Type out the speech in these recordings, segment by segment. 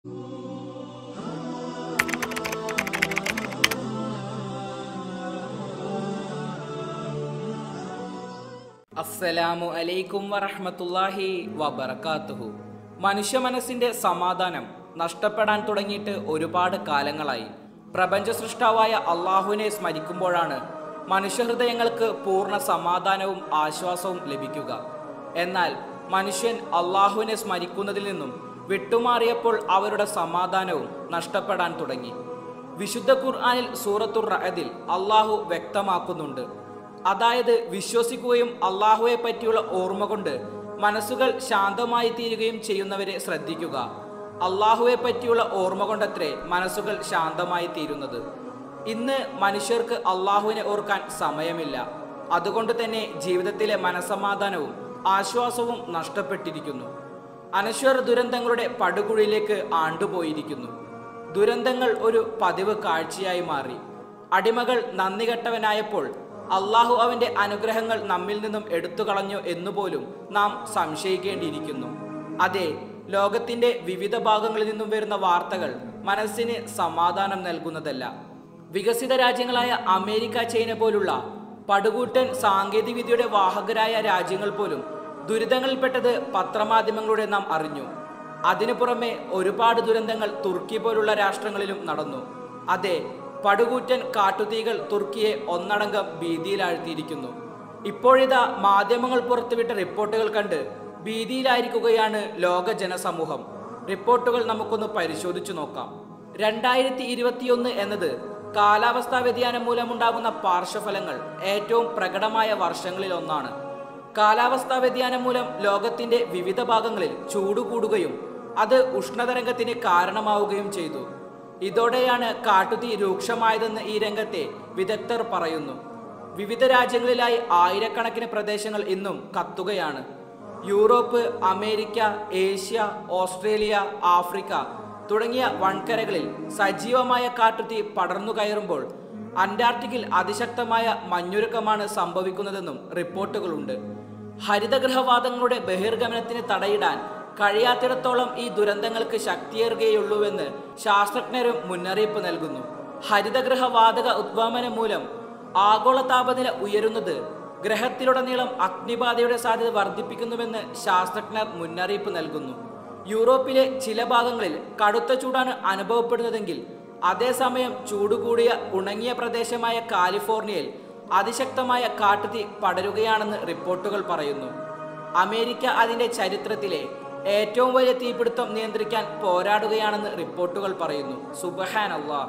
അസ്സലാമു അലൈക്കും വറഹ്മത്തുള്ളാഹി വബറകാതുഹു മനുഷ്യ മനസ്സിന്റെ സമാധാനം നഷ്ടപ്പെടാൻ തുടങ്ങിയിട്ട് ഒരുപാട് കാലങ്ങളായി പ്രപഞ്ച സൃഷ്ടാവായ അള്ളാഹുവിനെ സ്മരിക്കുമ്പോഴാണ് മനുഷ്യഹൃദയങ്ങൾക്ക് പൂർണ്ണ സമാധാനവും ആശ്വാസവും ലഭിക്കുക എന്നാൽ മനുഷ്യൻ അള്ളാഹുവിനെ സ്മരിക്കുന്നതിൽ നിന്നും വിട്ടുമാറിയപ്പോൾ അവരുടെ സമാധാനവും നഷ്ടപ്പെടാൻ തുടങ്ങി വിശുദ്ധ ഖുർആനിൽ സൂറത്തുർ റഅദിൽ അള്ളാഹു വ്യക്തമാക്കുന്നുണ്ട് അതായത് വിശ്വസിക്കുകയും അള്ളാഹുവെ പറ്റിയുള്ള ഓർമ്മ കൊണ്ട് മനസ്സുകൾ ശാന്തമായി തീരുകയും ചെയ്യുന്നവരെ ശ്രദ്ധിക്കുക അള്ളാഹുവെ പറ്റിയുള്ള ഓർമ്മ കൊണ്ടത്രേ മനസ്സുകൾ ശാന്തമായി തീരുന്നത് ഇന്ന് മനുഷ്യർക്ക് അള്ളാഹുവിനെ ഓർക്കാൻ സമയമില്ല അതുകൊണ്ട് തന്നെ ജീവിതത്തിലെ മനസമാധാനവും ആശ്വാസവും നഷ്ടപ്പെട്ടിരിക്കുന്നു അനശ്വര ദുരന്തങ്ങളുടെ പടുകുഴിയിലേക്ക് ആണ്ടുപോയിരിക്കുന്നു ദുരന്തങ്ങൾ ഒരു പതിവ് കാഴ്ചയായി മാറി അടിമകൾ നന്ദി കെട്ടവനായപ്പോൾ അള്ളാഹു അവന്റെ അനുഗ്രഹങ്ങൾ നമ്മിൽ നിന്നും എടുത്തു കളഞ്ഞു എന്നുപോലും നാം സംശയിക്കേണ്ടിയിരിക്കുന്നു അതെ ലോകത്തിന്റെ വിവിധ ഭാഗങ്ങളിൽ നിന്നും വരുന്ന വാർത്തകൾ മനസ്സിന് സമാധാനം നൽകുന്നതല്ല വികസിത രാജ്യങ്ങളായ അമേരിക്ക ചൈന പോലുള്ള പടുകൂട്ടൻ സാങ്കേതികവിദ്യയുടെ വാഹകരായ രാജ്യങ്ങൾ പോലും ദുരിതങ്ങളിൽപ്പെട്ടത് പത്രമാധ്യമങ്ങളുടെ നാം അറിഞ്ഞു അതിനു പുറമെ ഒരുപാട് ദുരന്തങ്ങൾ തുർക്കി പോലുള്ള രാഷ്ട്രങ്ങളിലും നടന്നു അതെ പടുകൂറ്റൻ കാട്ടുതീകൾ തുർക്കിയെ ഒന്നടങ്കം ഭീതിയിലാഴ്ത്തിയിരിക്കുന്നു ഇപ്പോഴിതാ മാധ്യമങ്ങൾ പുറത്തുവിട്ട റിപ്പോർട്ടുകൾ കണ്ട് ഭീതിയിലായിരിക്കുകയാണ് ലോക ജനസമൂഹം റിപ്പോർട്ടുകൾ നമുക്കൊന്ന് പരിശോധിച്ചു നോക്കാം രണ്ടായിരത്തി ഇരുപത്തിയൊന്ന് എന്നത് കാലാവസ്ഥാ വ്യതിയാനം മൂലമുണ്ടാകുന്ന പാർശ്വഫലങ്ങൾ ഏറ്റവും പ്രകടമായ വർഷങ്ങളിൽ ഒന്നാണ് കാലാവസ്ഥാ വ്യതിയാനം മൂലം ലോകത്തിന്റെ വിവിധ ഭാഗങ്ങളിൽ ചൂട് കൂടുകയും അത് ഉഷ്ണതരംഗത്തിന് കാരണമാവുകയും ചെയ്തു ഇതോടെയാണ് കാട്ടുതീ രൂക്ഷമായതെന്ന് ഈ രംഗത്തെ വിദഗ്ധർ പറയുന്നു വിവിധ രാജ്യങ്ങളിലായി ആയിരക്കണക്കിന് പ്രദേശങ്ങൾ ഇന്നും കത്തുകയാണ് Europe America Asia Australia Africa തുടങ്ങിയ വൻകരകളിൽ സജീവമായ കാട്ടുതീ പടർന്നു കയറുമ്പോൾ അന്റാർട്ടിക്കിൽ അതിശക്തമായ മഞ്ഞുരുക്കമാണ് സംഭവിക്കുന്നതെന്നും റിപ്പോർട്ടുകളുണ്ട് ഹരിതഗൃഹവാദങ്ങളുടെ ബഹിർഗമനത്തിന് തടയിടാൻ കഴിയാത്തിടത്തോളം ഈ ദുരന്തങ്ങൾക്ക് ശക്തിയേറുകയുള്ളൂവെന്ന് ശാസ്ത്രജ്ഞരും മുന്നറിയിപ്പ് നൽകുന്നു ഹരിതഗൃഹവാതക ഉദ്വമനം മൂലം ആഗോള താപനില ഉയരുന്നത് ഗ്രഹത്തിലുടനീളം അഗ്നിബാധയുടെ സാധ്യത വർദ്ധിപ്പിക്കുന്നുവെന്ന് ശാസ്ത്രജ്ഞർ മുന്നറിയിപ്പ് നൽകുന്നു യൂറോപ്പിലെ ചില ഭാഗങ്ങളിൽ കടുത്ത ചൂടാണ് അനുഭവപ്പെടുന്നതെങ്കിൽ അതേസമയം ചൂട് കൂടിയ ഉണങ്ങിയ പ്രദേശമായ കാലിഫോർണിയയിൽ അതിശക്തമായ കാട്ടുതീ പടരുകയാണെന്ന് റിപ്പോർട്ടുകൾ പറയുന്നു അമേരിക്ക അതിന്റെ ചരിത്രത്തിലെ ഏറ്റവും വലിയ തീപിടുത്തം നിയന്ത്രിക്കാൻ പോരാടുകയാണെന്ന് റിപ്പോർട്ടുകൾ പറയുന്നു സുബഹാൻ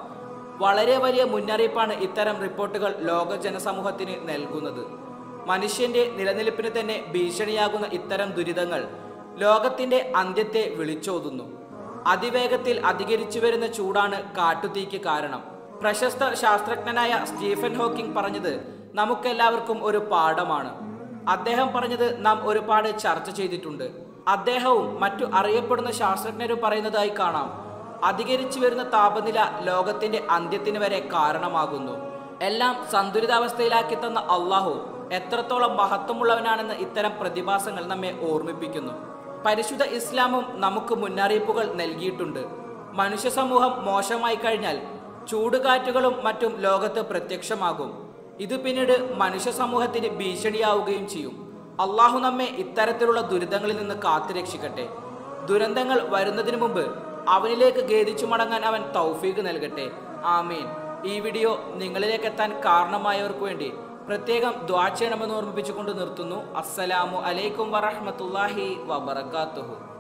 വളരെ വലിയ മുന്നറിയിപ്പാണ് ഇത്തരം റിപ്പോർട്ടുകൾ ലോക ജനസമൂഹത്തിന് നൽകുന്നത് മനുഷ്യന്റെ നിലനിൽപ്പിന് തന്നെ ഭീഷണിയാകുന്ന ഇത്തരം ദുരിതങ്ങൾ ലോകത്തിന്റെ അന്ത്യത്തെ വിളിച്ചോതുന്നു അതിവേഗത്തിൽ അധികരിച്ചു വരുന്ന ചൂടാണ് കാട്ടുതീക്ക് കാരണം പ്രശസ്ത ശാസ്ത്രജ്ഞനായ സ്റ്റീഫൻ ഹോക്കിംഗ് പറഞ്ഞത് നമുക്കെല്ലാവർക്കും ഒരു പാഠമാണ് അദ്ദേഹം പറഞ്ഞത് നാം ഒരുപാട് ചർച്ച ചെയ്തിട്ടുണ്ട് അദ്ദേഹവും മറ്റു അറിയപ്പെടുന്ന ശാസ്ത്രജ്ഞരും പറയുന്നതായി കാണാം അധികരിച്ചു വരുന്ന താപനില ലോകത്തിന്റെ അന്ത്യത്തിന് വരെ കാരണമാകുന്നു എല്ലാം സന്തുലിതാവസ്ഥയിലാക്കി തന്ന അള്ളാഹു എത്രത്തോളം മഹത്വമുള്ളവനാണെന്ന് ഇത്തരം പ്രതിഭാസങ്ങൾ നമ്മെ ഓർമ്മിപ്പിക്കുന്നു പരിശുദ്ധ ഇസ്ലാമും നമുക്ക് മുന്നറിയിപ്പുകൾ നൽകിയിട്ടുണ്ട് മനുഷ്യ സമൂഹം മോശമായി കഴിഞ്ഞാൽ ചൂടുകാറ്റുകളും മറ്റും ലോകത്ത് പ്രത്യക്ഷമാകും ഇത് പിന്നീട് മനുഷ്യ സമൂഹത്തിന് ഭീഷണിയാവുകയും ചെയ്യും അള്ളാഹു നമ്മെ ഇത്തരത്തിലുള്ള ദുരിതങ്ങളിൽ നിന്ന് കാത്തുരക്ഷിക്കട്ടെ ദുരന്തങ്ങൾ വരുന്നതിന് മുമ്പ് അവനിലേക്ക് ഖേദിച്ചു മടങ്ങാൻ അവൻ തൗഫീഖ് നൽകട്ടെ ആമീൻ ഈ വീഡിയോ നിങ്ങളിലേക്ക് എത്താൻ കാരണമായവർക്ക് വേണ്ടി പ്രത്യേകം ദ്വാ ചെയ്യണമെന്ന് ഓർമ്മിപ്പിച്ചുകൊണ്ട് നിർത്തുന്നു അസ്സലാമു അലൈക്കും വറഹ്മത്തുള്ളാഹി വബറകാതുഹു